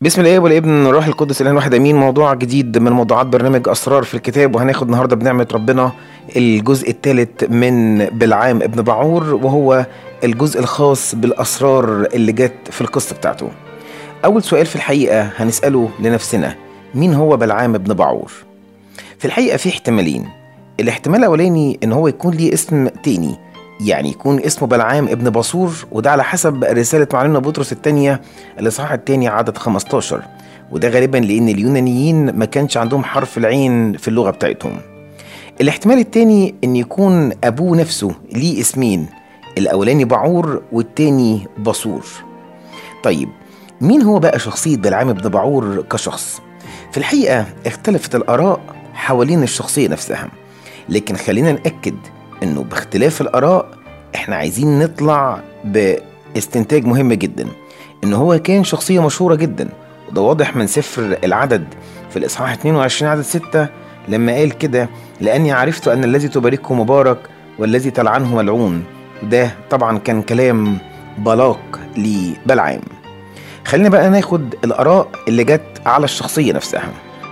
بسم الله والابن والروح القدس الان واحد امين موضوع جديد من موضوعات برنامج اسرار في الكتاب وهناخد النهارده بنعمه ربنا الجزء الثالث من بلعام ابن بعور وهو الجزء الخاص بالاسرار اللي جت في القصه بتاعته. اول سؤال في الحقيقه هنساله لنفسنا مين هو بلعام ابن بعور؟ في الحقيقه في احتمالين. الاحتمال الاولاني ان هو يكون ليه اسم تاني يعني يكون اسمه بلعام ابن بصور وده على حسب رسالة معلمنا بطرس الثانية الإصحاح الثاني عدد 15 وده غالبا لأن اليونانيين ما كانش عندهم حرف العين في اللغة بتاعتهم الاحتمال الثاني أن يكون أبوه نفسه ليه اسمين الأولاني بعور والتاني بصور طيب مين هو بقى شخصية بلعام ابن بعور كشخص؟ في الحقيقة اختلفت الآراء حوالين الشخصية نفسها لكن خلينا نأكد انه باختلاف الاراء احنا عايزين نطلع باستنتاج مهم جدا ان هو كان شخصيه مشهوره جدا وده واضح من سفر العدد في الاصحاح 22 عدد 6 لما قال كده لاني عرفت ان الذي تباركه مبارك والذي تلعنه ملعون وده طبعا كان كلام بلاق لبلعام خلينا بقى ناخد الاراء اللي جت على الشخصيه نفسها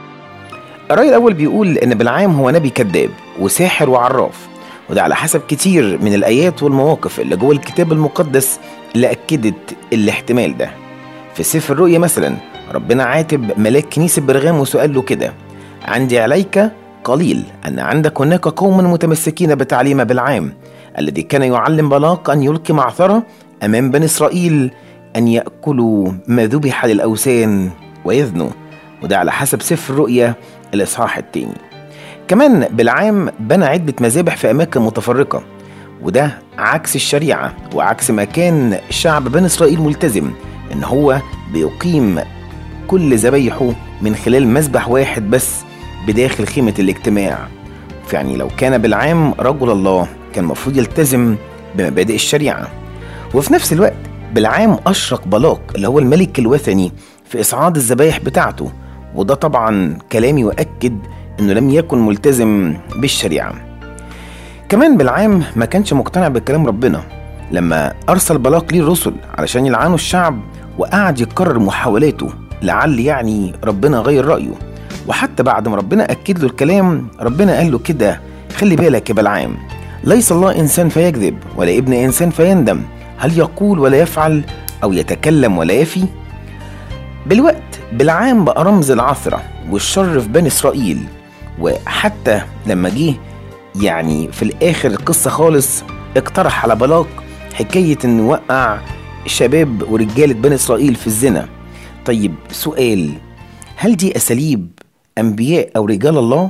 الرأي الأول بيقول إن بلعام هو نبي كذاب وساحر وعراف وده على حسب كتير من الآيات والمواقف اللي جوه الكتاب المقدس اللي أكدت الاحتمال ده في سفر الرؤيا مثلا ربنا عاتب ملاك كنيسة برغاموس وقال له كده عندي عليك قليل أن عندك هناك قوم متمسكين بتعليم بالعام الذي كان يعلم بلاق أن يلقي معثرة أمام بني إسرائيل أن يأكلوا ما ذبح للأوثان ويذنوا وده على حسب سفر الرؤيا الإصحاح الثاني كمان بالعام بنى عدة مذابح في أماكن متفرقة وده عكس الشريعة وعكس ما كان شعب بني إسرائيل ملتزم إن هو بيقيم كل ذبايحه من خلال مذبح واحد بس بداخل خيمة الاجتماع يعني لو كان بالعام رجل الله كان المفروض يلتزم بمبادئ الشريعة وفي نفس الوقت بالعام أشرك بلاق اللي هو الملك الوثني في إصعاد الذبايح بتاعته وده طبعا كلام يؤكد انه لم يكن ملتزم بالشريعه كمان بالعام ما كانش مقتنع بكلام ربنا لما ارسل بلاق ليه الرسل علشان يلعنوا الشعب وقعد يكرر محاولاته لعل يعني ربنا غير رايه وحتى بعد ما ربنا اكد له الكلام ربنا قال له كده خلي بالك يا بلعام ليس الله انسان فيكذب ولا ابن انسان فيندم هل يقول ولا يفعل او يتكلم ولا يفي بالوقت بالعام بقى رمز العثره والشر في بني اسرائيل وحتى لما جه يعني في الاخر القصه خالص اقترح على بلاق حكايه انه وقع شباب ورجاله بني اسرائيل في الزنا طيب سؤال هل دي اساليب انبياء او رجال الله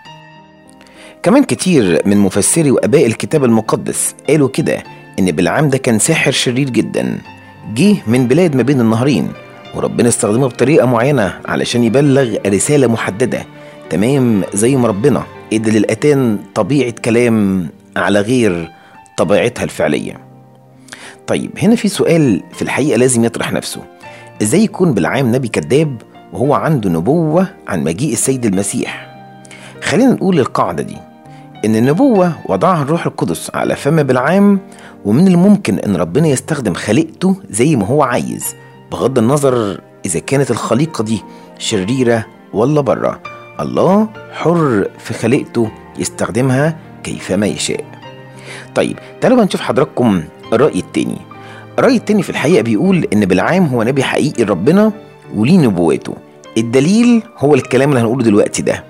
كمان كتير من مفسري واباء الكتاب المقدس قالوا كده ان بالعام ده كان ساحر شرير جدا جه من بلاد ما بين النهرين وربنا استخدمه بطريقه معينه علشان يبلغ رساله محدده تمام زي ما ربنا ادى للاتان طبيعه كلام على غير طبيعتها الفعليه طيب هنا في سؤال في الحقيقه لازم يطرح نفسه ازاي يكون بالعام نبي كذاب وهو عنده نبوه عن مجيء السيد المسيح خلينا نقول القاعده دي ان النبوه وضعها الروح القدس على فم بالعام ومن الممكن ان ربنا يستخدم خليقته زي ما هو عايز بغض النظر اذا كانت الخليقه دي شريره ولا بره الله حر في خليقته يستخدمها كيفما يشاء طيب تعالوا بقى نشوف حضراتكم الرأي التاني الرأي التاني في الحقيقة بيقول إن بالعام هو نبي حقيقي ربنا وليه نبواته الدليل هو الكلام اللي هنقوله دلوقتي ده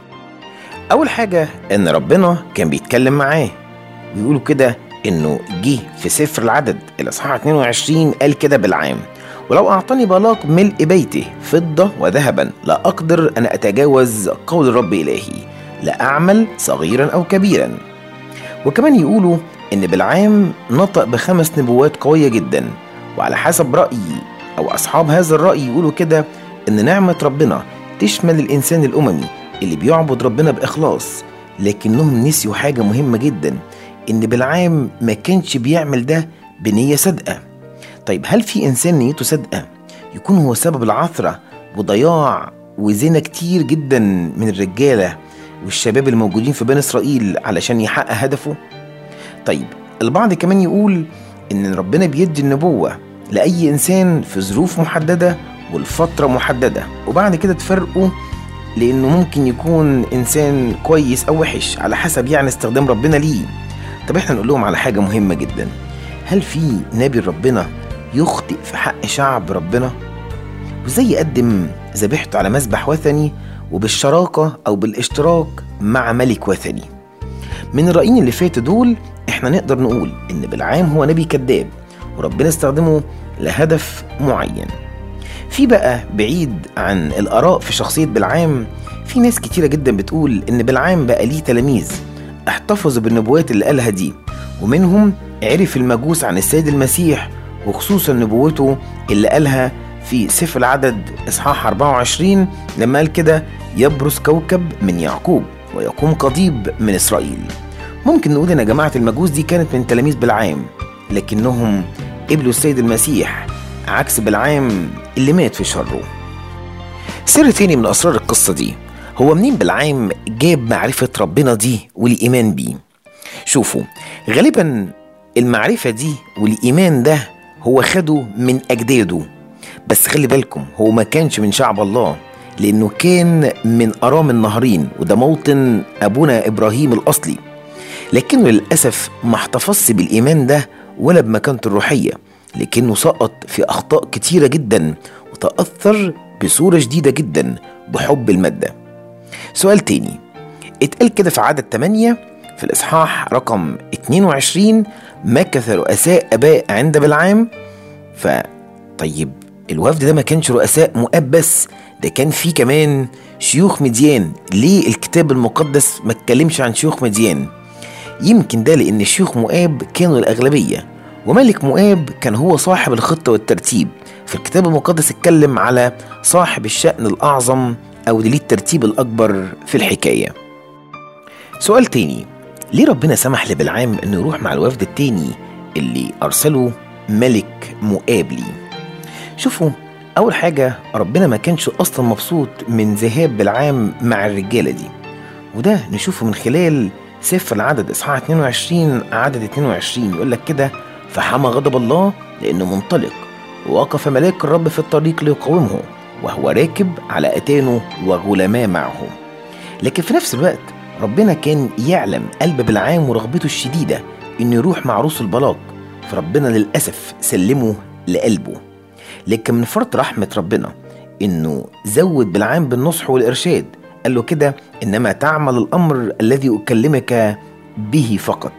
أول حاجة إن ربنا كان بيتكلم معاه بيقولوا كده إنه جه في سفر العدد الإصحاح 22 قال كده بالعام ولو أعطاني بلاق ملء بيته فضة وذهبا لا أقدر أن أتجاوز قول الرب إلهي لا أعمل صغيرا أو كبيرا وكمان يقولوا إن بالعام نطق بخمس نبوات قوية جدا وعلى حسب رأيي أو أصحاب هذا الرأي يقولوا كده إن نعمة ربنا تشمل الإنسان الأممي اللي بيعبد ربنا بإخلاص لكنهم نسيوا حاجة مهمة جدا إن بالعام ما كانش بيعمل ده بنية صادقة طيب هل في إنسان نيته صادقة يكون هو سبب العثرة وضياع وزنا كتير جدا من الرجالة والشباب الموجودين في بني إسرائيل علشان يحقق هدفه؟ طيب البعض كمان يقول إن ربنا بيدي النبوة لأي إنسان في ظروف محددة والفترة محددة وبعد كده تفرقوا لأنه ممكن يكون إنسان كويس أو وحش على حسب يعني استخدام ربنا ليه طب احنا نقول لهم على حاجة مهمة جدا هل في نبي ربنا يخطئ في حق شعب ربنا وازاي يقدم ذبيحته على مذبح وثني وبالشراكة أو بالاشتراك مع ملك وثني من الرأيين اللي فاتوا دول احنا نقدر نقول ان بالعام هو نبي كذاب وربنا استخدمه لهدف معين في بقى بعيد عن الآراء في شخصية بالعام في ناس كتيرة جدا بتقول إن بالعام بقى ليه تلاميذ احتفظوا بالنبوات اللي قالها دي ومنهم عرف المجوس عن السيد المسيح وخصوصا نبوته اللي قالها في سفر العدد إصحاح 24 لما قال كده يبرز كوكب من يعقوب ويقوم قضيب من إسرائيل ممكن نقول إن جماعة المجوس دي كانت من تلاميذ بالعام لكنهم قبلوا السيد المسيح عكس بالعام اللي مات في شره سر تاني من أسرار القصة دي هو منين بالعام جاب معرفة ربنا دي والإيمان بيه شوفوا غالبا المعرفة دي والإيمان ده هو خده من أجداده بس خلي بالكم هو ما كانش من شعب الله لأنه كان من أرام النهرين وده موطن أبونا إبراهيم الأصلي لكنه للأسف ما احتفظش بالإيمان ده ولا بمكانته الروحية لكنه سقط في أخطاء كتيرة جدا وتأثر بصورة شديدة جدا بحب المادة سؤال تاني اتقال كده في عدد 8 في الإصحاح رقم 22 مكث رؤساء أباء عند بالعام فطيب الوفد ده ما كانش رؤساء مؤاب بس ده كان فيه كمان شيوخ مديان ليه الكتاب المقدس ما اتكلمش عن شيوخ مديان يمكن ده لأن شيوخ مؤاب كانوا الأغلبية وملك مؤاب كان هو صاحب الخطة والترتيب في الكتاب المقدس اتكلم على صاحب الشأن الأعظم أو ليه الترتيب الأكبر في الحكاية سؤال تاني ليه ربنا سمح لبلعام انه يروح مع الوفد التاني اللي ارسله ملك مؤاب ليه شوفوا اول حاجة ربنا ما كانش اصلا مبسوط من ذهاب بلعام مع الرجالة دي وده نشوفه من خلال سفر العدد اصحاح 22 عدد 22 يقول لك كده فحمى غضب الله لانه منطلق ووقف ملاك الرب في الطريق ليقاومه وهو راكب على اتانه وغلماء معه لكن في نفس الوقت ربنا كان يعلم قلب بالعام ورغبته الشديدة إنه يروح مع عروس البلاق فربنا للأسف سلمه لقلبه لكن من فرط رحمة ربنا إنه زود بالعام بالنصح والإرشاد قال له كده إنما تعمل الأمر الذي أكلمك به فقط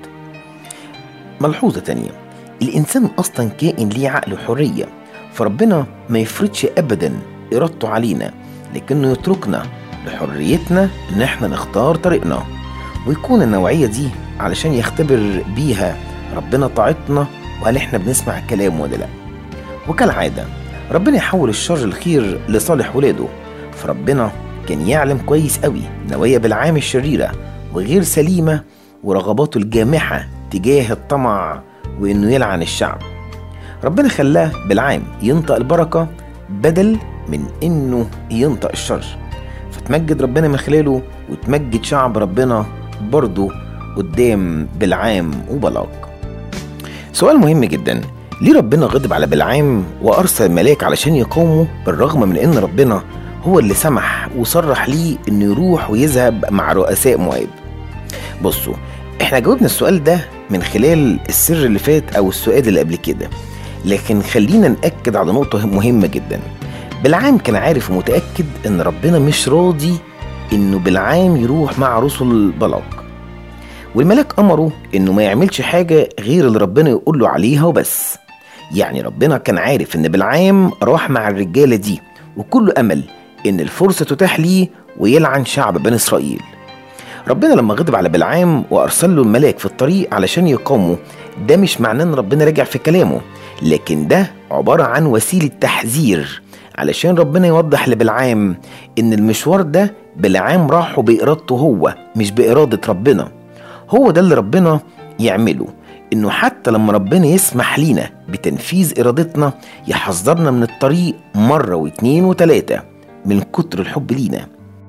ملحوظة تانية الإنسان أصلا كائن ليه عقل وحرية فربنا ما يفرضش أبدا إرادته علينا لكنه يتركنا لحريتنا إن إحنا نختار طريقنا ويكون النوعية دي علشان يختبر بيها ربنا طاعتنا وهل إحنا بنسمع كلامه ولا لأ وكالعادة ربنا يحول الشر الخير لصالح ولاده فربنا كان يعلم كويس قوي نوايا بالعام الشريرة وغير سليمة ورغباته الجامحة تجاه الطمع وإنه يلعن الشعب ربنا خلاه بالعام ينطق البركة بدل من إنه ينطق الشر فتمجد ربنا من خلاله وتمجد شعب ربنا برضه قدام بالعام وبلاق سؤال مهم جدا ليه ربنا غضب على بالعام وأرسل ملاك علشان يقاومه بالرغم من إن ربنا هو اللي سمح وصرح ليه إنه يروح ويذهب مع رؤساء مواب بصوا احنا جاوبنا السؤال ده من خلال السر اللي فات أو السؤال اللي قبل كده لكن خلينا نأكد على نقطة مهمة جدا بالعام كان عارف ومتأكد إن ربنا مش راضي إنه بالعام يروح مع رسل بلاق والملاك أمره إنه ما يعملش حاجة غير اللي ربنا يقول له عليها وبس يعني ربنا كان عارف إن بالعام راح مع الرجالة دي وكل أمل إن الفرصة تتاح ليه ويلعن شعب بني إسرائيل ربنا لما غضب على بالعام وأرسل له الملاك في الطريق علشان يقاومه ده مش معناه إن ربنا رجع في كلامه لكن ده عبارة عن وسيلة تحذير علشان ربنا يوضح لبلعام إن المشوار ده بلعام راحه بإرادته هو مش بإرادة ربنا هو ده اللي ربنا يعمله إنه حتى لما ربنا يسمح لينا بتنفيذ إرادتنا يحذرنا من الطريق مرة واتنين وتلاتة من كتر الحب لينا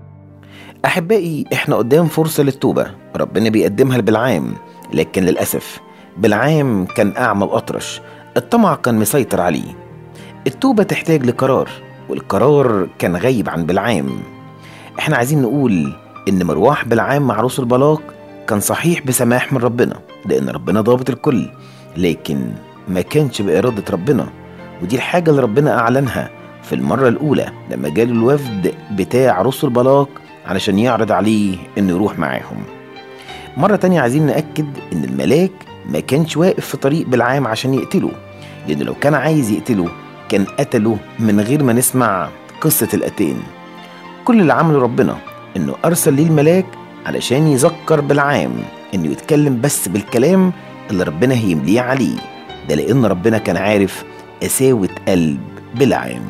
أحبائي إحنا قدام فرصة للتوبة ربنا بيقدمها لبلعام لكن للأسف بلعام كان أعمى وأطرش الطمع كان مسيطر عليه التوبة تحتاج لقرار والقرار كان غايب عن بلعام احنا عايزين نقول ان مروح بلعام مع رسل بلاق كان صحيح بسماح من ربنا لان ربنا ضابط الكل لكن ما كانش بإرادة ربنا ودي الحاجة اللي ربنا أعلنها في المرة الأولى لما جاله الوفد بتاع رسل بلاق علشان يعرض عليه إنه يروح معاهم مرة تانية عايزين نأكد إن الملاك ما كانش واقف في طريق بالعام عشان يقتله لأن لو كان عايز يقتله كان قتله من غير ما نسمع قصة الأتين كل اللي عمله ربنا إنه أرسل ليه الملاك علشان يذكر بالعام إنه يتكلم بس بالكلام اللي ربنا هيمليه عليه ده لأن ربنا كان عارف قساوة قلب بالعام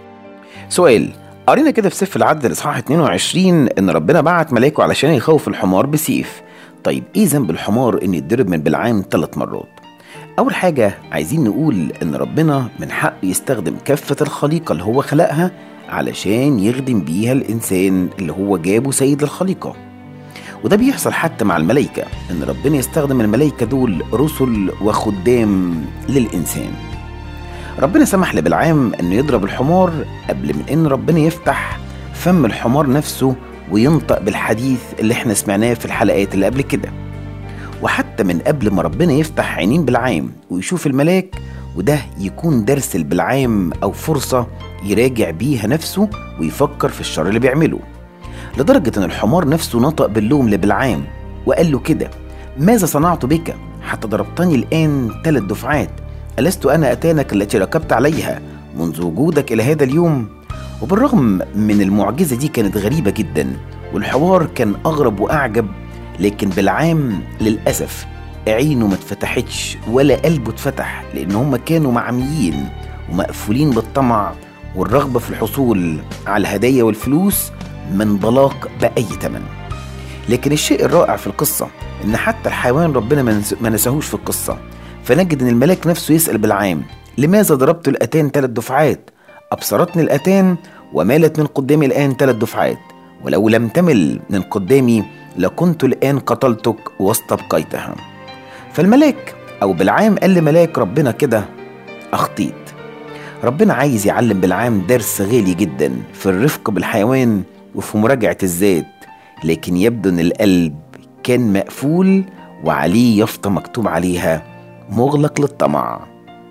سؤال قرينا كده في سفر العدد الإصحاح 22 إن ربنا بعت ملاكه علشان يخوف الحمار بسيف طيب إيه ذنب الحمار إن يتضرب من بالعام ثلاث مرات أول حاجة عايزين نقول إن ربنا من حقه يستخدم كافة الخليقة اللي هو خلقها علشان يخدم بيها الإنسان اللي هو جابه سيد الخليقة وده بيحصل حتى مع الملائكة إن ربنا يستخدم الملائكة دول رسل وخدام للإنسان ربنا سمح لبلعام إنه يضرب الحمار قبل من إن ربنا يفتح فم الحمار نفسه وينطق بالحديث اللي احنا سمعناه في الحلقات اللي قبل كده وحتى من قبل ما ربنا يفتح عينين بالعام ويشوف الملاك وده يكون درس البلعام أو فرصة يراجع بيها نفسه ويفكر في الشر اللي بيعمله لدرجة أن الحمار نفسه نطق باللوم لبلعام وقال له كده ماذا صنعت بك حتى ضربتني الآن ثلاث دفعات ألست أنا أتانك التي ركبت عليها منذ وجودك إلى هذا اليوم وبالرغم من المعجزة دي كانت غريبة جدا والحوار كان أغرب وأعجب لكن بالعام للأسف عينه ما اتفتحتش ولا قلبه اتفتح لأن هم كانوا معميين ومقفولين بالطمع والرغبة في الحصول على الهدايا والفلوس من بلاق بأي تمن لكن الشيء الرائع في القصة إن حتى الحيوان ربنا ما نساهوش في القصة فنجد إن الملاك نفسه يسأل بالعام لماذا ضربت الأتان ثلاث دفعات أبصرتني الأتان ومالت من قدامي الآن ثلاث دفعات ولو لم تمل من قدامي لكنت الآن قتلتك واستبقيتها فالملاك أو بالعام قال لملاك ربنا كده أخطيت ربنا عايز يعلم بالعام درس غالي جدا في الرفق بالحيوان وفي مراجعة الذات لكن يبدو ان القلب كان مقفول وعليه يافطة مكتوب عليها مغلق للطمع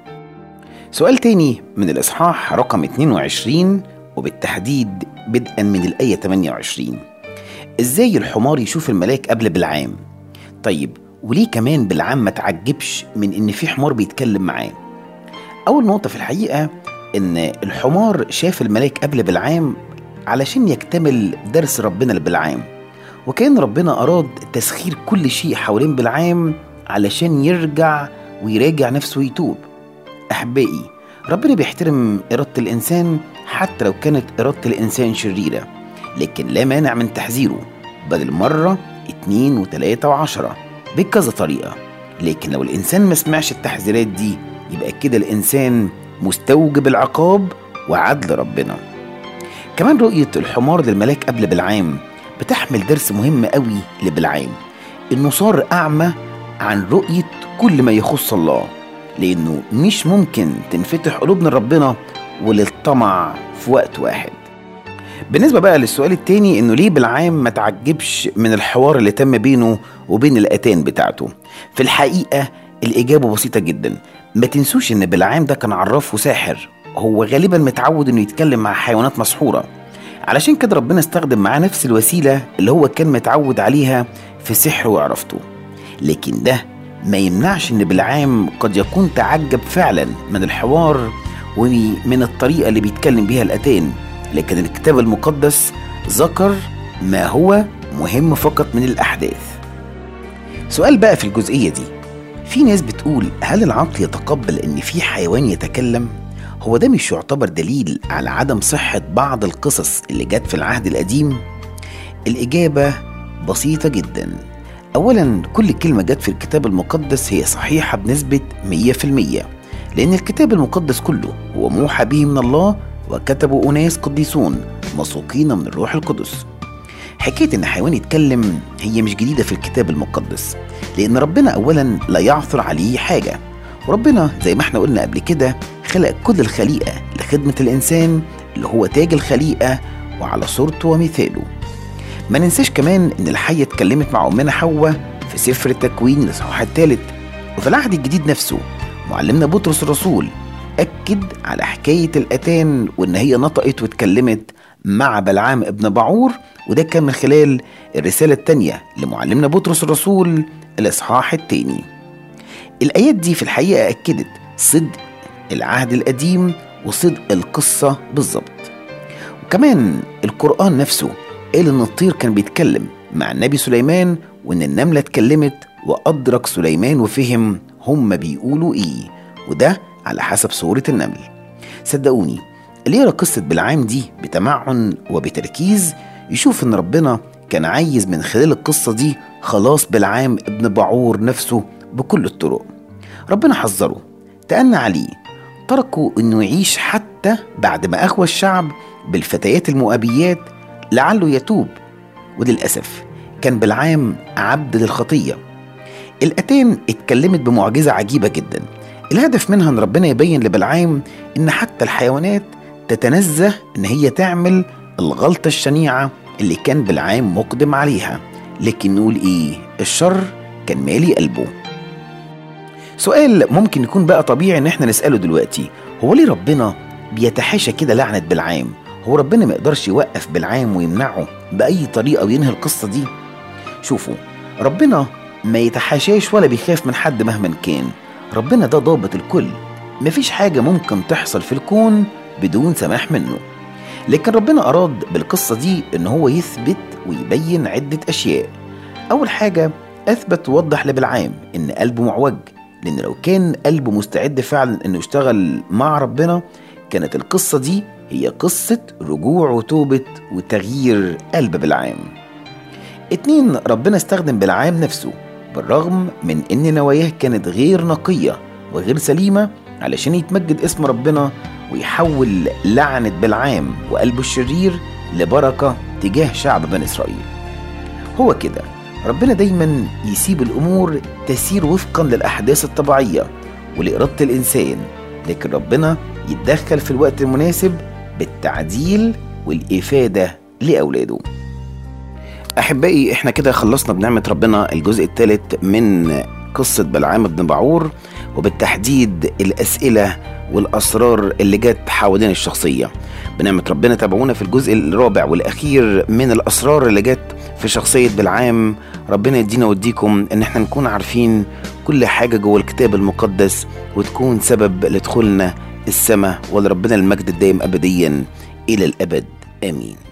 سؤال تاني من الإصحاح رقم 22 وبالتحديد بدءا من الآية 28 إزاي الحمار يشوف الملاك قبل بالعام طيب وليه كمان بالعام ما تعجبش من إن في حمار بيتكلم معاه أول نقطة في الحقيقة إن الحمار شاف الملاك قبل بالعام علشان يكتمل درس ربنا لبلعام وكان ربنا أراد تسخير كل شيء حوالين بلعام علشان يرجع ويراجع نفسه ويتوب أحبائي ربنا بيحترم إرادة الإنسان حتى لو كانت إرادة الإنسان شريرة لكن لا مانع من تحذيره بدل مرة اتنين وتلاتة وعشرة بكذا طريقة لكن لو الإنسان ما سمعش التحذيرات دي يبقى كده الإنسان مستوجب العقاب وعدل ربنا كمان رؤية الحمار للملاك قبل بالعام بتحمل درس مهم قوي لبلعام إنه صار أعمى عن رؤية كل ما يخص الله لأنه مش ممكن تنفتح قلوبنا لربنا وللطمع في وقت واحد بالنسبة بقى للسؤال التاني إنه ليه بالعام ما تعجبش من الحوار اللي تم بينه وبين الأتان بتاعته في الحقيقة الإجابة بسيطة جدا ما تنسوش إن بالعام ده كان عراف وساحر هو غالبا متعود إنه يتكلم مع حيوانات مسحورة علشان كده ربنا استخدم معاه نفس الوسيلة اللي هو كان متعود عليها في سحر وعرفته لكن ده ما يمنعش ان بالعام قد يكون تعجب فعلا من الحوار ومن الطريقة اللي بيتكلم بيها الأتان لكن الكتاب المقدس ذكر ما هو مهم فقط من الأحداث سؤال بقى في الجزئية دي في ناس بتقول هل العقل يتقبل ان في حيوان يتكلم هو ده مش يعتبر دليل على عدم صحة بعض القصص اللي جت في العهد القديم الإجابة بسيطة جدا أولا كل كلمة جت في الكتاب المقدس هي صحيحة بنسبة 100% لأن الكتاب المقدس كله هو موحى به من الله وكتبه أناس قديسون مسوقين من الروح القدس حكاية إن حيوان يتكلم هي مش جديدة في الكتاب المقدس لأن ربنا أولا لا يعثر عليه حاجة وربنا زي ما احنا قلنا قبل كده خلق كل الخليقة لخدمة الإنسان اللي هو تاج الخليقة وعلى صورته ومثاله ما ننساش كمان إن الحية اتكلمت مع أمنا حواء في سفر التكوين الإصحاح الثالث وفي العهد الجديد نفسه معلمنا بطرس الرسول أكد على حكاية الأتان وإن هي نطقت واتكلمت مع بلعام ابن بعور وده كان من خلال الرسالة التانية لمعلمنا بطرس الرسول الإصحاح التاني الآيات دي في الحقيقة أكدت صدق العهد القديم وصدق القصة بالظبط وكمان القرآن نفسه قال إن الطير كان بيتكلم مع النبي سليمان وإن النملة اتكلمت وأدرك سليمان وفهم هم بيقولوا إيه وده على حسب صورة النمل صدقوني اللي يقرا قصة بالعام دي بتمعن وبتركيز يشوف إن ربنا كان عايز من خلال القصة دي خلاص بالعام ابن بعور نفسه بكل الطرق ربنا حذره تأنى عليه تركوا إنه يعيش حتى بعد ما أغوى الشعب بالفتيات المؤبيات لعله يتوب وللأسف كان بالعام عبد للخطية الأتان اتكلمت بمعجزة عجيبة جدا الهدف منها ان ربنا يبين لبلعام ان حتى الحيوانات تتنزه ان هي تعمل الغلطة الشنيعة اللي كان بلعام مقدم عليها لكن نقول ايه الشر كان مالي قلبه سؤال ممكن يكون بقى طبيعي ان احنا نسأله دلوقتي هو ليه ربنا بيتحاشى كده لعنة بلعام هو ربنا ما يقدرش يوقف بلعام ويمنعه بأي طريقة وينهي القصة دي شوفوا ربنا ما يتحاشاش ولا بيخاف من حد مهما كان ربنا ده ضابط الكل مفيش حاجة ممكن تحصل في الكون بدون سماح منه لكن ربنا أراد بالقصة دي إن هو يثبت ويبين عدة أشياء أول حاجة أثبت ووضح لبلعام إن قلبه معوج لأن لو كان قلبه مستعد فعلا إنه يشتغل مع ربنا كانت القصة دي هي قصة رجوع وتوبة وتغيير قلب بلعام اتنين ربنا استخدم بلعام نفسه بالرغم من ان نواياه كانت غير نقية وغير سليمة علشان يتمجد اسم ربنا ويحول لعنة بلعام وقلبه الشرير لبركة تجاه شعب بني إسرائيل هو كده ربنا دايما يسيب الأمور تسير وفقا للأحداث الطبيعية ولإرادة الإنسان لكن ربنا يتدخل في الوقت المناسب بالتعديل والإفادة لأولاده أحبائي إحنا كده خلصنا بنعمة ربنا الجزء الثالث من قصة بلعام بن بعور وبالتحديد الأسئلة والأسرار اللي جت حوالين الشخصية بنعمة ربنا تابعونا في الجزء الرابع والأخير من الأسرار اللي جت في شخصية بلعام ربنا يدينا ويديكم إن احنا نكون عارفين كل حاجة جوه الكتاب المقدس وتكون سبب لدخولنا السماء ولربنا المجد الدائم أبديا إلى الأبد آمين